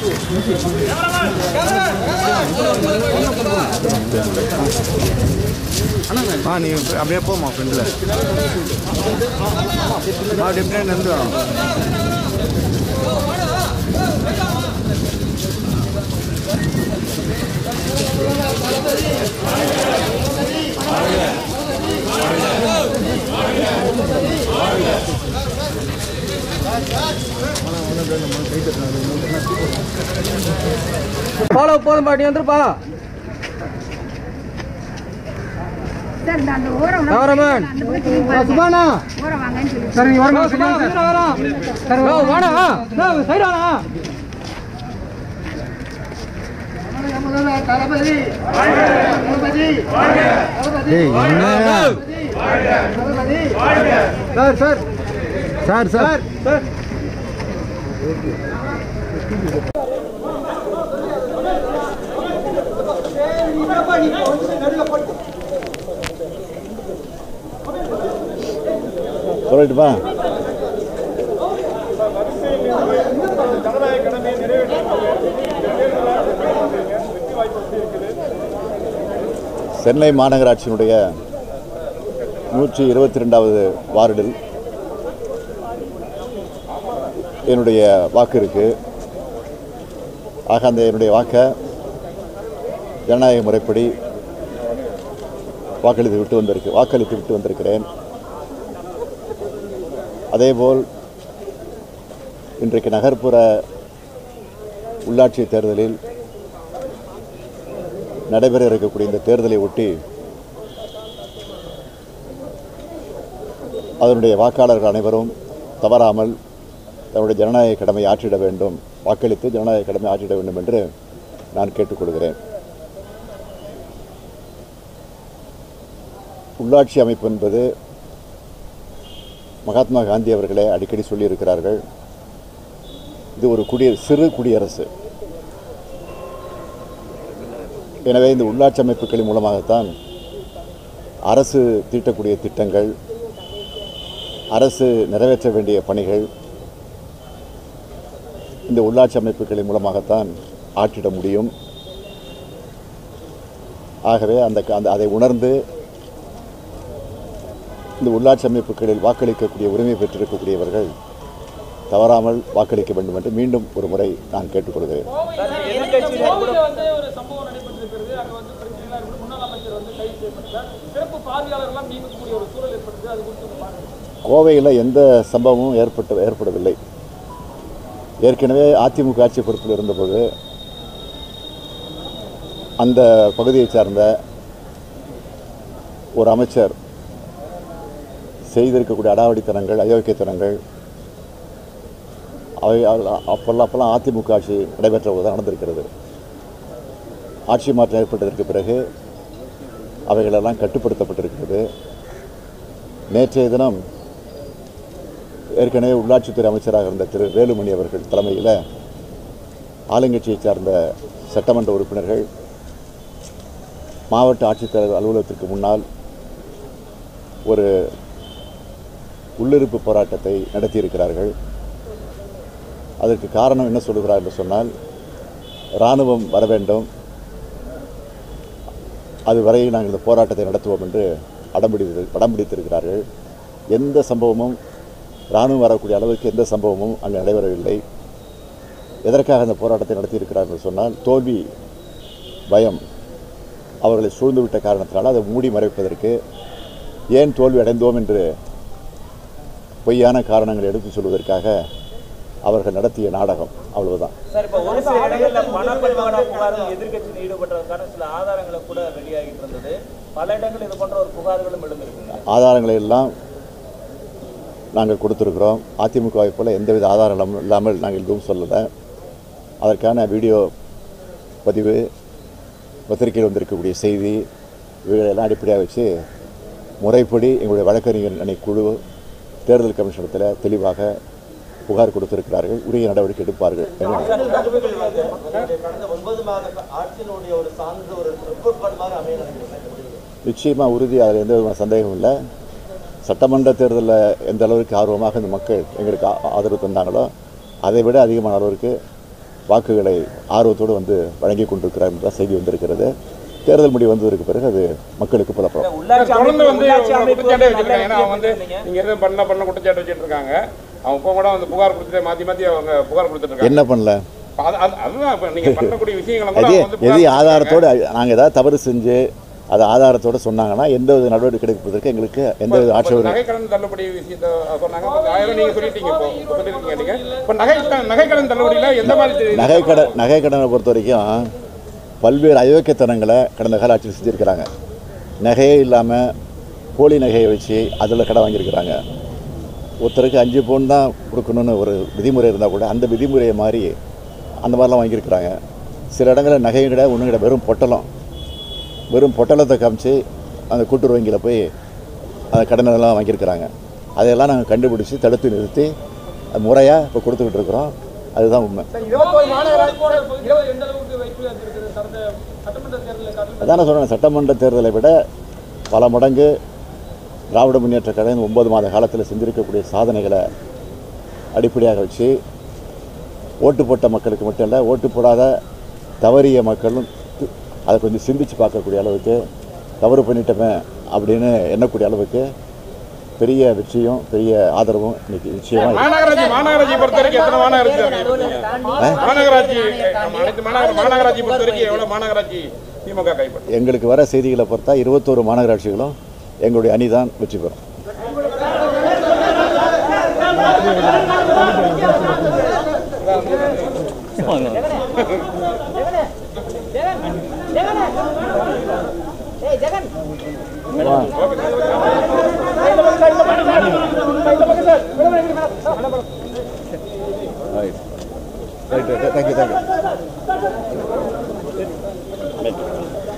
ஆ நீ அப்படியே போமா ஃப்ரெண்டில் ஆ டிஃப்ரெண்ட் இருந்து வரோம் ஃபாலோ போதும் பாட்டி வந்துருப்பா சார் இந்த அந்த ஓரம் கேமராமேன் அந்த பக்கம் திரும்பி பாருங்க. சுபானா ஓரம் வாங்கன்னு சொல்லி சரி நீ வரணும் சரி வரோம் வாடா சைடு வாடா ஏய் என்னடா sir sir sir sir sir சொல்லட்டுமா சென்னை மாநகராட்சியினுடைய நூற்றி இருபத்தி ரெண்டாவது வார்டில் என்னுடைய வாக்கு இருக்கு ஆக அந்த என்னுடைய வாக்கை ஜனநாயக முறைப்படி வாக்களித்து விட்டு வந்திருக்கு வாக்களித்து விட்டு வந்திருக்கிறேன் அதேபோல் இன்றைக்கு நகர்ப்புற உள்ளாட்சி தேர்தலில் நடைபெற இருக்கக்கூடிய இந்த தேர்தலை ஒட்டி அதனுடைய வாக்காளர்கள் அனைவரும் தவறாமல் தன்னுடைய ஜனநாயக கடமை ஆற்றிட வேண்டும் வாக்களித்து ஜனநாயக கடமை ஆற்றிட வேண்டும் என்று நான் கேட்டுக்கொள்கிறேன் உள்ளாட்சி அமைப்பு என்பது மகாத்மா காந்தி அவர்களே அடிக்கடி சொல்லியிருக்கிறார்கள் இது ஒரு குடிய சிறு குடியரசு எனவே இந்த உள்ளாட்சி அமைப்புகளின் மூலமாகத்தான் அரசு தீட்டக்கூடிய திட்டங்கள் அரசு நிறைவேற்ற வேண்டிய பணிகள் இந்த உள்ளாட்சி அமைப்புகளின் மூலமாகத்தான் ஆற்றிட முடியும் ஆகவே அந்த அந்த அதை உணர்ந்து இந்த உள்ளாட்சி அமைப்புகளில் வாக்களிக்கக்கூடிய உரிமை பெற்றிருக்கக்கூடியவர்கள் தவறாமல் வாக்களிக்க வேண்டும் என்று மீண்டும் ஒரு முறை நான் கேட்டுக்கொள்கிறேன் கோவையில வந்து ஒரு சம்பவம் நடைபெற்றிருக்கிறது அங்க வந்து பிரச்சனைலாம் இருக்கு முன்னாள் அமைச்சர் வந்து கைது செய்யப்பட்டார் சிறப்பு பார்வையாளர்லாம் நியமிக்கக்கூடிய ஒரு சூழல் ஏற்படுது அது குறித்து உங்க பார்வை கோவையில் எந்த சம்பவமும் ஏற்பட்டு ஏற்படவில்லை ஏற்கனவே அதிமுக ஆட்சி பொறுப்பில் இருந்தபோது அந்த பகுதியைச் சார்ந்த ஒரு அமைச்சர் செய்திருக்கக்கூடிய அடாவடித்தனங்கள் அயோக்கியத்தனங்கள் அவை அப்பெல்லாம் அப்பெல்லாம் அதிமுக ஆட்சி நடைபெற்ற போது தான் நடந்திருக்கிறது ஆட்சி மாற்றம் ஏற்பட்டதற்கு பிறகு அவைகளெல்லாம் கட்டுப்படுத்தப்பட்டிருக்கிறது நேற்றைய தினம் ஏற்கனவே உள்ளாட்சித்துறை அமைச்சராக இருந்த திரு வேலுமணி அவர்கள் தலைமையில் ஆளுங்கட்சியைச் சார்ந்த சட்டமன்ற உறுப்பினர்கள் மாவட்ட ஆட்சித்தலைவர் அலுவலகத்திற்கு முன்னால் ஒரு உள்ளிருப்பு போராட்டத்தை நடத்தியிருக்கிறார்கள் அதற்கு காரணம் என்ன சொல்லுகிறார் என்று சொன்னால் இராணுவம் வர வேண்டும் அதுவரை நாங்கள் இந்த போராட்டத்தை நடத்துவோம் என்று அடம்பிடித்து படம் பிடித்திருக்கிறார்கள் எந்த சம்பவமும் இராணுவம் வரக்கூடிய அளவுக்கு எந்த சம்பவமும் அங்கே நடைபெறவில்லை எதற்காக அந்த போராட்டத்தை நடத்தியிருக்கிறார் என்று சொன்னால் தோல்வி பயம் அவர்களை சூழ்ந்துவிட்ட காரணத்தினால் அதை மூடி மறைப்பதற்கு ஏன் தோல்வி அடைந்தோம் என்று பொய்யான காரணங்களை எடுத்து சொல்வதற்காக அவர்கள் நடத்திய நாடகம் அவ்வளவுதான் சார் இப்போ ஒரு சில இடங்கள்ல பண பரிமாற புகாரும் எதிர்க்கட்சியில் ஈடுபட்டதற்கான சில ஆதாரங்களை கூட வெளியாகிட்டு இருந்தது பல இடங்கள் இது போன்ற ஒரு புகார்களும் எழுந்திருக்குங்க ஆதாரங்களை எல்லாம் நாங்கள் கொடுத்துருக்குறோம் அதிமுகவை போல் எந்தவித ஆதாரம் இல்லாமல் நாங்கள் எதுவும் சொல்லலை அதற்கான வீடியோ பதிவு பத்திரிகையில் வந்திருக்கக்கூடிய செய்தி இவைகளெல்லாம் அடிப்படையாக வச்சு முறைப்படி எங்களுடைய வழக்கறிஞர் அணி குழு தேர்தல் கமிஷனத்தில் தெளிவாக புகார் கொடுத்திருக்கிறார்கள் உரிய நடவடிக்கை எடுப்பார்கள் என்று கடந்த ஒன்பது மாத ஆட்சியினுடைய ஒரு சார்ந்த ஒரு ரிப்போர்ட் கார்டு மாதிரி அமைய நிச்சயமாக உறுதி அதில் எந்த விதமான சந்தேகமும் இல்லை சட்டமன்ற தேர்தலில் எந்த அளவுக்கு ஆர்வமாக இந்த மக்கள் எங்களுக்கு ஆ- ஆதரவு தந்தாங்களோ அதை விட அதிகமான அளவிற்கு வாக்குகளை ஆர்வத்தோடு வந்து வழங்கி கொண்டிருக்கிறார் என்ற செய்தி வந்திருக்கிறது தேர்தல் முடிவு வந்ததற்கு பிறகு அது மக்களுக்கு புலப்படும் உள்ளாட்சி தொடர்ந்து வந்து உள்ளாட்சி அமைப்பு குற்றச்சாட்டே நல்ல வச்சிருக்காங்க ஏன்னா அவங்க வந்து சொன்னீங்க. நீங்க எதுவும் பண்ண பண்ண குற்றச்சாட்டு வச்சுட்டு இருக்காங்க அவங்க இப்போ கூட வந்து புகார் கொடுத்துட்டு மாத்தி மாத்தி அவங்க புகார் கொடுத்துட்டு இருக்காங்க என்ன பண்ணல அது- அது- அதுதான் இப்ப நீங்க பண்ணக்கூடிய விஷயங்களை கூட எது அவங்க வந்து எது புகார் கொடுத்திருக்காங்க. ஆதாரத்தோடு நாங்கள் ஏதாவது தவறு செஞ்சு அதை ஆதாரத்தோடு சொன்னாங்கன்னா எந்த வித நடவடிக்கை எடுப்பதற்கு எங்களுக்கு எந்த வித இப்ப ஆட்சேபனை நகைக்கடன் தள்ளுபடி விஷயத்த சொன்னாங்க இப்ப ஆயிரம் நீங்க சொல்லிட்டீங்க இப்போ இப்ப சொல்லிருக்கீங்க நீங்க இப்ப நகை நகைக்கடன் தள்ளுபடியில எந்த மாதிரி தெரியுது? நகைக்கடன் நகைக்கடனை பொறுத்த வரைக்கும் பல்வேறு அயோக்கியத்தனங்களை கடந்த கால ஆட்சியில் செஞ்சுருக்கிறாங்க நகையே இல்லாமல் போலி நகையை வச்சு அதில் கடன் வாங்கியிருக்கிறாங்க ஒருத்தருக்கு அஞ்சு பவுன் தான் கொடுக்கணும்னு ஒரு விதிமுறை இருந்தால் கூட அந்த விதிமுறையை மாதிரி அந்த மாதிரிலாம் வாங்கியிருக்கிறாங்க சில இடங்களில் நகையும் கிடையாது ஒன்றும் கிடையாது வெறும் பொட்டலம் வெறும் பொட்டலத்தை காமிச்சு அந்த கூட்டுறவு வங்கியில் போய் அந்த கடனெல்லாம் வாங்கியிருக்கிறாங்க அதையெல்லாம் நாங்கள் கண்டுபிடிச்சி தடுத்து நிறுத்தி அது முறையாக இப்போ கொடுத்துக்கிட்டு இருக்கிறோம் அதுதான் உண்மை பகுதியில் எந்த அளவுக்கு வைப்பு இருக்குது கடந்த சட்டமன்ற தேர்தலில் காட்டிலும் அதான சொல்கிறேன் சட்டமன்ற தேர்தலை விட பல மடங்கு திராவிட முன்னேற்ற கழகம் ஒன்பது மாத காலத்தில் செஞ்சிருக்கக்கூடிய சாதனைகளை அடிப்படையாக வச்சு ஓட்டு போட்ட மக்களுக்கு மட்டும் இல்லை ஓட்டு போடாத தவறிய மக்களும் தி- அதை கொஞ்சம் சிந்திச்சு பார்க்கக்கூடிய அளவுக்கு தவறு பண்ணிட்டோமே அப்படின்னு எண்ணக்கூடிய அளவுக்கு பெரிய வெற்றியும் பெரிய ஆதரவும் இன்னைக்கு நிச்சயமாக மாநகராட்சி மாநகராட்சி பொறுத்த வரைக்கும் எத்தனை மாநகராட்சி கைப்பற்றீங்க? மாநகராட்சி ஆமா, அனைத்து மாநகர மாநகராட்சி பொறுத்த வரைக்கும் எவ்வளவு மாநகராட்சி திமுக கைப்பற்றும் எங்களுக்கு வர செய்திகளை பொறுத்தா இருபத்தோரு மாநகராட்சிகளும் எங்களுடைய அணி தான் வெற்றி பெறும் ரைட் ரைட் தேங்க்யூ தேங்க்யூ